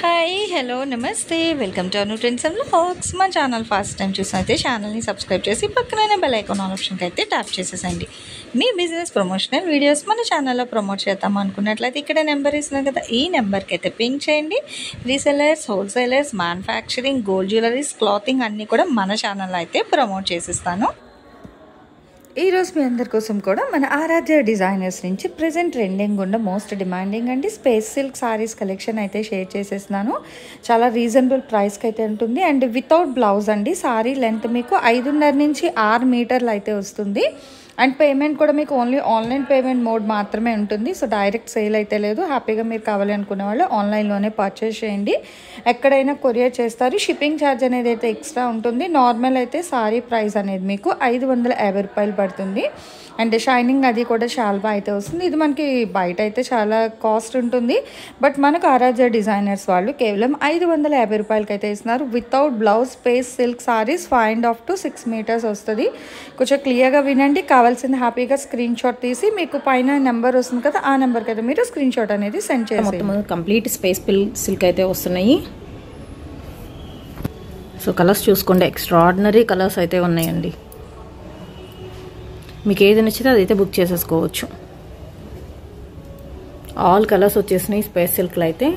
hi hello నమస్తే welcome to Anu trends and hacks మా channel first time చూసినైతే ఛానల్ని subscribe చేసి పక్కనే బెల్ ఐకాన్ ఆల్ ఆప్షన్కి అయితే ట్యాప్ చేసేసండి మీ బిజినెస్ ప్రమోషనల్ వీడియోస్ మన ఛానల్లో ప్రమోట్ చేద్దాం అనుకున్నట్లయితే ఇక్కడ నెంబర్ ఇస్తున్నాం కదా ఈ నెంబర్కి అయితే పింక్ చేయండి resellers wholesalers manufacturing gold jewelleries clothing అన్నీ కూడా మన ఛానల్లో అయితే ప్రమోట్ చేసిస్తాను ఈరోజు మీ అందరి కోసం కూడా మన ఆరాధ్య డిజైనర్స్ నుంచి ప్రజెంట్ ట్రెండింగ్ ఉన్న మోస్ట్ డిమాండింగ్ అండి స్పేస్ సిల్క్ సారీస్ కలెక్షన్ అయితే షేర్ చేసేస్తున్నాను చాలా రీజనబుల్ ప్రైస్కి అయితే ఉంటుంది అండ్ వితౌట్ బ్లౌజ్ అండి సారీ లెంత్ మీకు ఐదున్నర నుంచి ఆరు మీటర్లు అయితే వస్తుంది అండ్ పేమెంట్ కూడా మీకు ఓన్లీ ఆన్లైన్ పేమెంట్ మోడ్ మాత్రమే ఉంటుంది సో డైరెక్ట్ సేల్ అయితే లేదు హ్యాపీగా మీరు కావాలి అనుకునే వాళ్ళు ఆన్లైన్లోనే పర్చేస్ చేయండి ఎక్కడైనా కొరియర్ చేస్తారు షిప్పింగ్ ఛార్జ్ అనేది అయితే ఎక్స్ట్రా ఉంటుంది నార్మల్ అయితే సారీ ప్రైస్ అనేది మీకు ఐదు వందల యాభై రూపాయలు పడుతుంది అండ్ షైనింగ్ అది కూడా చాలా బాగా అయితే వస్తుంది ఇది మనకి బయట అయితే చాలా కాస్ట్ ఉంటుంది బట్ మనకు ఆరాధ్య డిజైనర్స్ వాళ్ళు కేవలం ఐదు వందల యాభై రూపాయలకి అయితే ఇస్తున్నారు without blouse space silk saris five and half to six metres వస్తుంది కొంచెం క్లియర్గా వినండి కావాల్సింది హ్యాపీగా స్క్రీన్ షాట్ తీసి మీకు పైన నెంబర్ వస్తుంది కదా ఆ నెంబర్కి అయితే మీరు స్క్రీన్ షాట్ అనేది సెండ్ చేసి మొత్తం కంప్లీట్ స్పేస్ పిల్ సిల్క్ అయితే వస్తున్నాయి సో కలర్స్ చూసుకోండి ఎక్స్ట్రాడినరీ కలర్స్ అయితే ఉన్నాయండి మీకు ఏది నచ్చితే అదైతే బుక్ చేసేసుకోవచ్చు ఆల్ కలర్స్ వచ్చేసినాయి స్పేస్ సిల్క్లో అయితే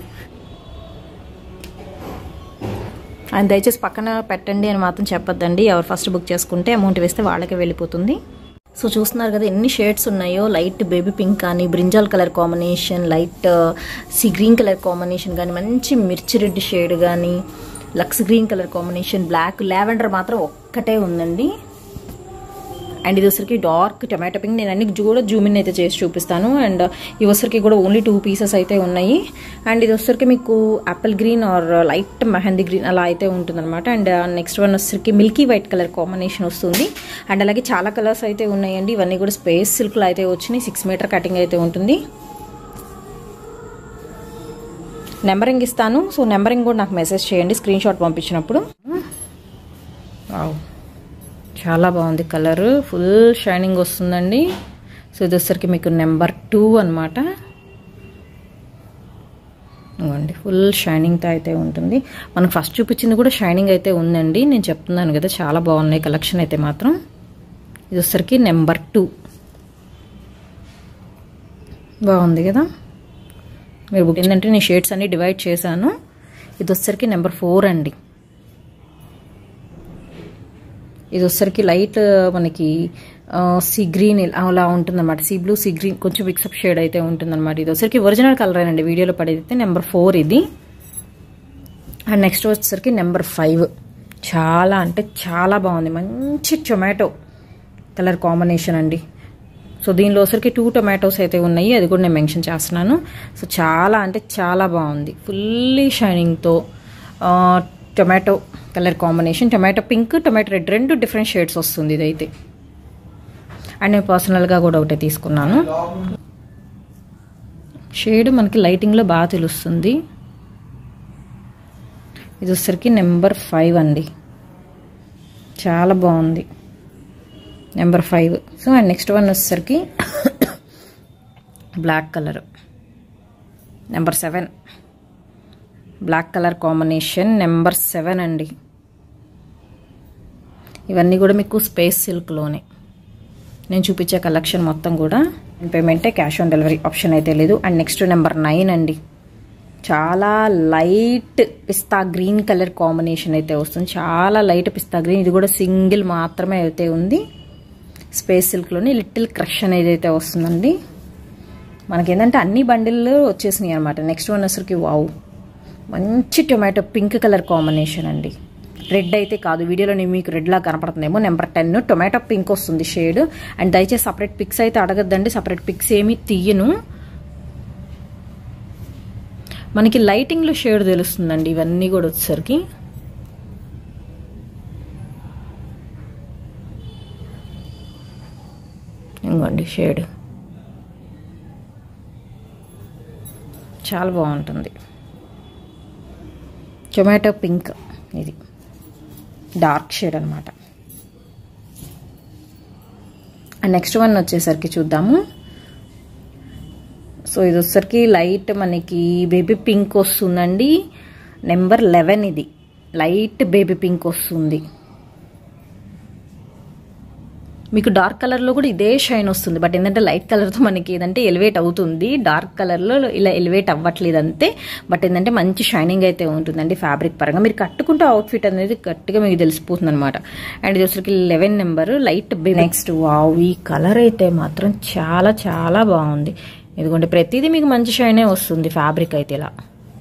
అండ్ దయచేసి పక్కన పెట్టండి అని మాత్రం చెప్పొద్దండి ఎవరు ఫస్ట్ బుక్ చేసుకుంటే అమౌంట్ వేస్తే వాళ్ళకే వెళ్ళిపోతుంది సో చూస్తున్నారు కదా ఎన్ని షేడ్స్ ఉన్నాయో లైట్ బేబీ పింక్ కానీ brinjal colour combination light sea green colour combination కానీ మంచి మిర్చి రెడ్ షేడ్ కానీ లక్స్ green colour combination black lavender మాత్రం ఒక్కటే ఉందండి అండ్ ఇది వచ్చరికి డార్క్ టమాటో పింక్ నేను అన్ని కూడా జూమిన్ అయితే చేసి చూపిస్తాను అండ్ ఈ వచ్చరికి కూడా ఓన్లీ టూ పీసెస్ అయితే ఉన్నాయి అండ్ ఇది వచ్చరికి మీకు apple green or light mehndi green అలా అయితే ఉంటుందన్నమాట అండ్ నెక్స్ట్ వన్ వచ్చరికి మిల్కీ వైట్ కలర్ కాంబినేషన్ వస్తుంది అండ్ అలాగే చాలా కలర్స్ అయితే ఉన్నాయండి ఇవన్నీ కూడా స్పేస్ సిల్క్లో అయితే వచ్చినాయి సిక్స్ మీటర్ కటింగ్ అయితే ఉంటుంది నెంబరింగ్ ఇస్తాను సో నెంబరింగ్ కూడా నాకు మెసేజ్ చేయండి స్క్రీన్ షాట్ పంపించినప్పుడు వావ్ చాలా బాగుంది కలర్ ఫుల్ షైనింగ్ వస్తుందండి సో ఇది వచ్చరికి మీకు నెంబర్ టూ అనమాట ఇవ్వండి ఫుల్ షైనింగ్తో అయితే ఉంటుంది మనకు ఫస్ట్ చూపించింది కూడా షైనింగ్ అయితే ఉందండి నేను చెప్తున్నాను కదా చాలా బాగున్నాయి కలెక్షన్ అయితే మాత్రం ఇది వచ్చరికి నెంబర్ టూ బాగుంది కదా మీరు బుక్ ఏంటంటే నేను షేడ్స్ అన్ని డివైడ్ చేశాను ఇది వచ్చరికి నెంబర్ ఫోర్ అండి ఇది వచ్చరికి లైట్ మనకి సీ గ్రీన్ అలా ఉంటుందన్నమాట సీ బ్లూ సీ గ్రీన్ కొంచెం మిక్సప్ షేడ్ అయితే ఉంటుందన్నమాట ఇది వచ్చరికి ఒరిజినల్ కలర్ అండి వీడియోలో పడేది నెంబర్ ఫోర్ ఇది అండ్ నెక్స్ట్ వచ్చేసరికి నెంబర్ ఫైవ్ చాలా అంటే చాలా బాగుంది మంచి టొమాటో కలర్ కాంబినేషన్ అండి సో దీనిలో వచ్చరికి టూ టొమాటోస్ అయితే ఉన్నాయి అది కూడా నేను మెన్షన్ చేస్తున్నాను సో చాలా అంటే చాలా బాగుంది ఫుల్లీ షైనింగ్తో tomato colour combination tomato pink tomato red రెండు డిఫరెంట్ షేడ్స్ వస్తుంది ఇదైతే అండ్ నేను పర్సనల్గా కూడా ఒకటే తీసుకున్నాను షేడ్ మనకి లైటింగ్లో బాగా తెలుస్తుంది ఇది వచ్చరికి నెంబర్ ఫైవ్ అండి చాలా బాగుంది number five so and next one వచ్చేసరికి black colour number seven black colour combination number seven అండి ఇవన్నీ కూడా మీకు స్పేస్ సిల్క్లోనే నేను చూపించే కలెక్షన్ మొత్తం కూడా పేమెంటే క్యాష్ ఆన్ డెలివరీ ఆప్షన్ అయితే లేదు అండ్ నెక్స్ట్ నెంబర్ నైన్ అండి చాలా లైట్ పిస్తా గ్రీన్ కలర్ కాంబినేషన్ అయితే వస్తుంది చాలా లైట్ పిస్తా గ్రీన్ ఇది కూడా సింగిల్ మాత్రమే అయితే ఉంది స్పేస్ సిల్క్లోని లిటిల్ క్రష్ అనేది అయితే వస్తుందండి మనకేంటంటే అన్ని బండిల్లో వచ్చేసినాయి అనమాట నెక్స్ట్ వన్ వచ్చరికి వావ్ మంచి టొమాటో పింక్ కలర్ కాంబినేషన్ అండి రెడ్ అయితే కాదు వీడియోలో నేను మీకు రెడ్లా కనపడుతుందేమో నెంబర్ టెన్ టొమాటో పింక్ వస్తుంది షేడ్ అండ్ దయచేసి సపరేట్ పిక్స్ అయితే అడగద్దండి సపరేట్ పిక్స్ ఏమి తీయను మనకి లైటింగ్లో షేడ్ తెలుస్తుందండి ఇవన్నీ కూడా వచ్చేసరికి ఇంకోండి షేడ్ చాలా బాగుంటుంది టొమాటో పింక్ ఇది డార్క్ షేడ్ అనమాట అండ్ నెక్స్ట్ వన్ వచ్చేసరికి చూద్దాము సో ఇది వచ్చేసరికి లైట్ మనకి బేబీ పింక్ వస్తుందండి నెంబర్ లెవెన్ ఇది లైట్ బేబీ పింక్ వస్తుంది మీకు డార్క్ కలర్లో కూడా ఇదే షైన్ వస్తుంది బట్ ఏంటంటే లైట్ కలర్తో మనకి ఏదంటే ఎలివేట్ అవుతుంది డార్క్ కలర్లో ఇలా ఎలివేట్ అవ్వట్లేదు అంతే బట్ ఏంటంటే మంచి షైనింగ్ అయితే ఉంటుందండి ఫ్యాబ్రిక్ పరంగా మీరు కట్టుకుంటే అవుట్ఫిట్ అనేది గట్టిగా మీకు తెలిసిపోతుంది అనమాట అండ్ ఇది వచ్చరికి eleven number light next wow ఈ కలర్ అయితే మాత్రం చాలా చాలా బాగుంది ఎందుకంటే ప్రతిదీ మీకు మంచి షైనే వస్తుంది ఫ్యాబ్రిక్ అయితే ఇలా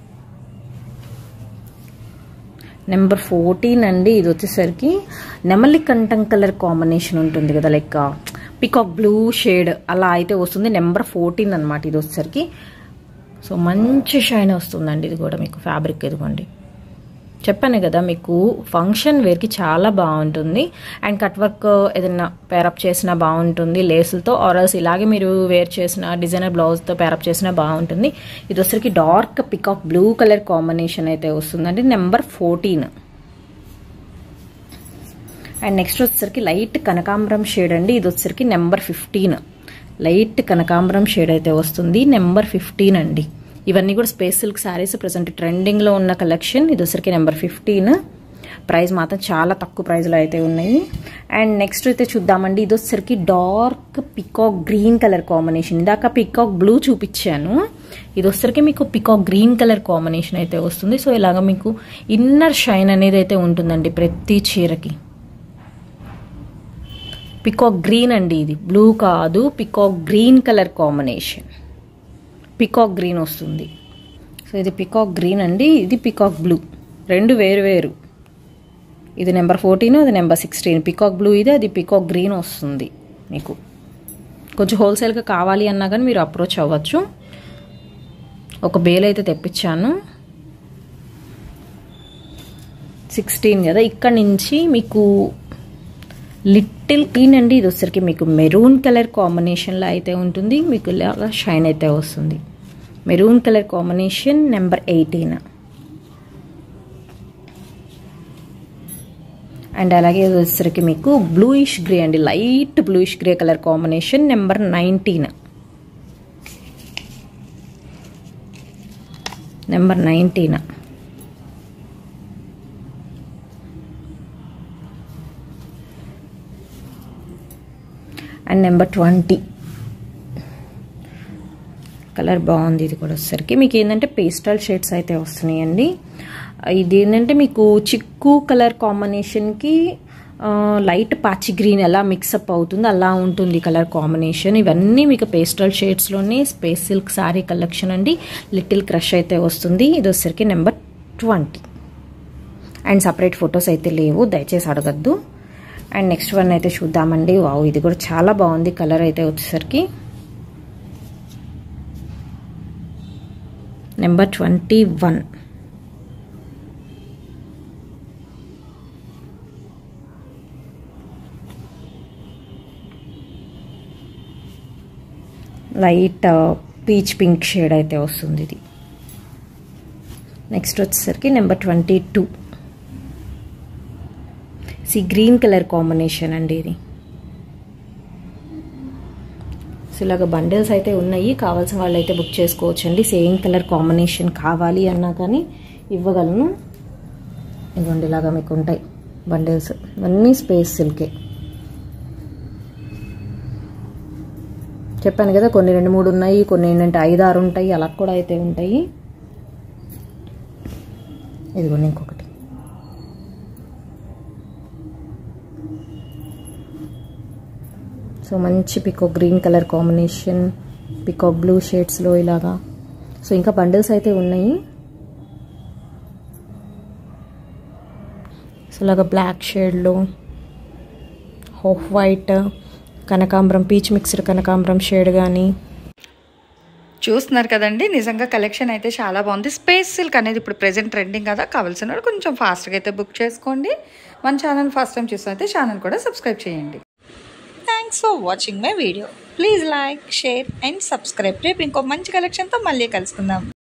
నెంబర్ ఫోర్టీన్ అండి ఇది వచ్చేసరికి నెమలి కంఠం కలర్ కాంబినేషన్ ఉంటుంది కదా లైక్ పికాక్ బ్లూ షేడ్ అలా అయితే వస్తుంది నెంబర్ ఫోర్టీన్ అనమాట ఇది వచ్చేసరికి సో మంచి షైన్ వస్తుందండి ఇది కూడా మీకు ఫ్యాబ్రిక్ ఇదిగోండి చెప్పాను కదా మీకు ఫంక్షన్ వేర్కి చాలా బాగుంటుంది అండ్ కట్ వర్క్ ఏదైనా పేరప్ చేసినా బాగుంటుంది లేసులతో ఆరల్స్ ఇలాగే మీరు వేర్ చేసిన డిజైనర్ బ్లౌజ్తో పేరప్ చేసినా బాగుంటుంది ఇది వచ్చరికి dark peacock blue colour combination అయితే వస్తుందండి నెంబర్ ఫోర్టీన్ అండ్ నెక్స్ట్ వచ్చేసరికి లైట్ కనకాంబరం షేడ్ అండి ఇది వచ్చేసరికి నెంబర్ ఫిఫ్టీన్ లైట్ కనకాంబరం షేడ్ అయితే వస్తుంది నెంబర్ ఫిఫ్టీన్ అండి ఇవన్నీ కూడా స్పేస్ సిల్క్ శారీస్ ప్రజెంట్ ట్రెండింగ్లో ఉన్న కలెక్షన్ ఇది వచ్చరికి నెంబర్ ఫిఫ్టీన్ ప్రైస్ మాత్రం చాలా తక్కువ ప్రైస్లో అయితే ఉన్నాయి అండ్ నెక్స్ట్ అయితే చూద్దామండి ఇది వచ్చరికి dark peacock green colour combination ఇందాక పికాక్ బ్లూ చూపించాను ఇది వచ్చరికి మీకు పికాక్ గ్రీన్ కలర్ కాంబినేషన్ అయితే వస్తుంది సో ఇలాగ మీకు ఇన్నర్ షైన్ అనేది అయితే ఉంటుందండి ప్రతి చీరకి పికాక్ గ్రీన్ అండి ఇది బ్లూ కాదు peacock green colour combination peacock green వస్తుంది సో ఇది పికాక్ గ్రీన్ అండి ఇది పికాక్ బ్లూ రెండు వేరు వేరు ఇది నెంబర్ ఫోర్టీన్ అది నెంబర్ సిక్స్టీన్ పికాక్ బ్లూ ఇది అది పికాక్ గ్రీన్ వస్తుంది మీకు కొంచెం హోల్సేల్గా కావాలి అన్నా కానీ మీరు అప్రోచ్ అవ్వచ్చు ఒక బేల్ అయితే తెప్పించాను సిక్స్టీన్ కదా ఇక్కడ నుంచి మీకు లిటిల్ క్లీన్ అండి ఇది వచ్చరికి మీకు మెరూన్ కలర్ కాంబినేషన్లో అయితే ఉంటుంది మీకు ఇలాగా షైన్ అయితే వస్తుంది maroon colour combination number eighteen and అలాగే ఇది వచ్చరికి మీకు బ్లూయిష్ గ్రే అండి light bluish grey colour combination number nineteen number nineteen and number twenty colour బాగుంది ఇది కూడా వచ్చేసరికి మీకు ఏంటంటే పేస్టల్ షేడ్స్ అయితే వస్తున్నాయండి ఇది ఏంటంటే మీకు చిక్కు కలర్ కాంబినేషన్కి లైట్ పాచి గ్రీన్ ఎలా మిక్సప్ అవుతుందో అలా ఉంటుంది కలర్ కాంబినేషన్ ఇవన్నీ మీకు పేస్టల్ షేడ్స్లోనే స్పేస్ సిల్క్ సారీ కలెక్షన్ అండి లిటిల్ క్రష్ అయితే వస్తుంది ఇది వచ్చేసరికి number twenty and separate photos అయితే లేవు దయచేసి అడగద్దు అండ్ నెక్స్ట్ వన్ అయితే చూద్దామండి వావ్ ఇది కూడా చాలా బాగుంది కలర్ అయితే వచ్చేసరికి number twenty one light peach pink shade అయితే వస్తుంది ఇది నెక్స్ట్ వచ్చేసరికి number twenty two sea green colour combination అండి ఇది సో ఇలాగ బండిల్స్ అయితే ఉన్నాయి కావాల్సిన వాళ్ళు అయితే బుక్ చేసుకోవచ్చు అండి సేమ్ కలర్ కాంబినేషన్ కావాలి అన్నా కానీ ఇవ్వగలను ఇవ్వండి ఇలాగా మీకు ఉంటాయి బండిల్స్ ఇవన్నీ స్పేస్ సిల్కే చెప్పాను కదా కొన్ని రెండు మూడు ఉన్నాయి కొన్ని ఏంటంటే ఐదు ఆరు ఉంటాయి అలా కూడా అయితే ఉంటాయి ఇదిగోండి ఇంకొకటి సో మంచి peacock green colour combination peacock blue షేడ్స్లో ఇలాగా సో ఇంకా బండిల్స్ అయితే ఉన్నాయి సో ఇలాగా బ్లాక్ షేడ్లో హాఫ్ వైట్ కనకాంబరం పీచ్ మిక్స్డ్ కనకాంబరం షేడ్ కానీ చూస్తున్నారు కదండి నిజంగా కలెక్షన్ అయితే చాలా బాగుంది స్పేస్ సిల్క్ అనేది ఇప్పుడు ప్రెజెంట్ ట్రెండింగ్ కదా కావాల్సిన వాళ్ళు కొంచెం ఫాస్ట్గా అయితే బుక్ చేసుకోండి మన ఛానల్ ఫస్ట్ టైం చూస్తే ఛానల్ కూడా సబ్స్క్రైబ్ చేయండి thanks for watching my video please like share and subscribe రేపు ఇంకో మంచి కలెక్షన్తో మళ్ళీ కలుసుకుందాం